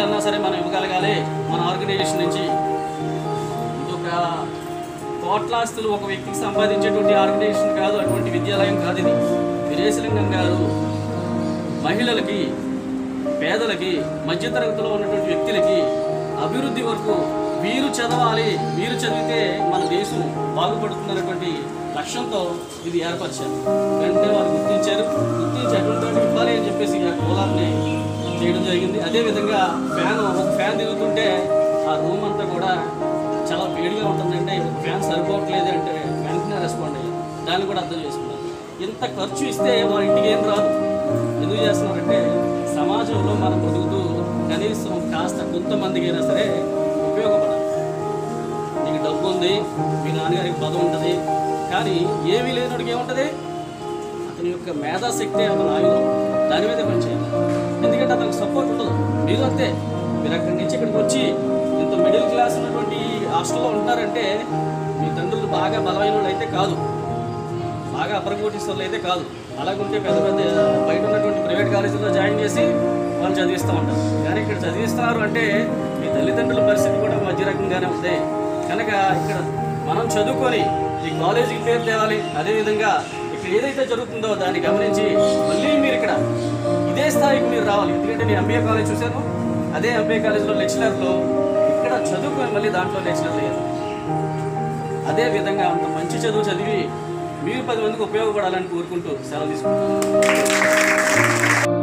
అన్నా సరే మనం ఇవ్వగలగాలి మన ఆర్గనైజేషన్ నుంచి ఇదొక కోట్లాస్తులు ఒక వ్యక్తికి సంపాదించేటువంటి ఆర్గనైజేషన్ కాదు అటువంటి విద్యాలయం కాదు ఇది వీరేశలింగం గారు మహిళలకి పేదలకి మధ్యతరగతిలో ఉన్నటువంటి వ్యక్తులకి అభివృద్ధి వరకు వీరు చదవాలి వీరు చదివితే మన దేశం బాగుపడుతుందన్నటువంటి లక్ష్యంతో ఇది ఏర్పరిచారు వెంటనే వారు గుర్తించారు గుర్తించి అటువంటి వాటికి ఇవ్వాలి అని చెప్పేసి ఆ కోలార్ని చేయడం జరిగింది అదేవిధంగా ఫ్యాన్ ఒక ఫ్యాన్ తిరుగుతుంటే ఆ రూమ్ అంతా కూడా చాలా వేడిగా ఉంటుందంటే ఫ్యాన్ సరిపోవట్లేదు అంటే వెంటనే రెస్పాండ్ అయ్యారు దాన్ని కూడా అర్థం చేసుకున్నారు ఇంత ఖర్చు ఇస్తే మన ఇంటికి ఏం రాదు ఎందుకు చేస్తున్నారంటే సమాజంలో మనం బతుకుతూ కనీసం కాస్త కొంతమందికి అయినా సరే ఉపయోగపడాలి నీకు డబ్బు ఉంది మీ నాన్నగారికి పదం ఉంటుంది కానీ ఏమీ లేనుడికి ఏముంటుంది అతని యొక్క మేధాశక్తి అతని ఆయుధం దాని మీదే పనిచేయాలి ఎందుకంటే అతనికి సపోర్ట్ ఉండదు మీరు అంతే మీరు అక్కడి నుంచి ఇక్కడికి వచ్చి ఇంత మిడిల్ క్లాస్ ఉన్నటువంటి హాస్టల్లో ఉంటారంటే మీ తండ్రులు బాగా బలమైన వాళ్ళు అయితే కాదు బాగా అపర కోటీశ్వర్లు అయితే కాదు అలాగుంటే పెద్ద పెద్ద బయట ఉన్నటువంటి ప్రైవేట్ కాలేజీలో జాయిన్ చేసి వాళ్ళు చదివిస్తూ ఉంటారు కానీ ఇక్కడ చదివిస్తున్నారు అంటే మీ తల్లిదండ్రుల పరిస్థితి కూడా మధ్య రకంగానే ఉంది కనుక ఇక్కడ మనం చదువుకొని ఈ కాలేజీకి పేరు తేవాలి అదేవిధంగా ఇక్కడ ఏదైతే జరుగుతుందో దాన్ని గమనించి మళ్ళీ మీరు ఇక్కడ ఇదే స్థాయికి మీరు రావాలి ఎందుకంటే నేను ఎంబీఏ కాలేజ్ చూశాను అదే ఎంబీఏ కాలేజ్లో లెక్చరర్లు ఇక్కడ చదువుకొని మళ్ళీ దాంట్లో లెక్చరర్లు అయ్యారు అదే విధంగా అంత మంచి చదువు చదివి మీరు పది మందికి ఉపయోగపడాలని కోరుకుంటూ సెలవు తీసుకుంటాను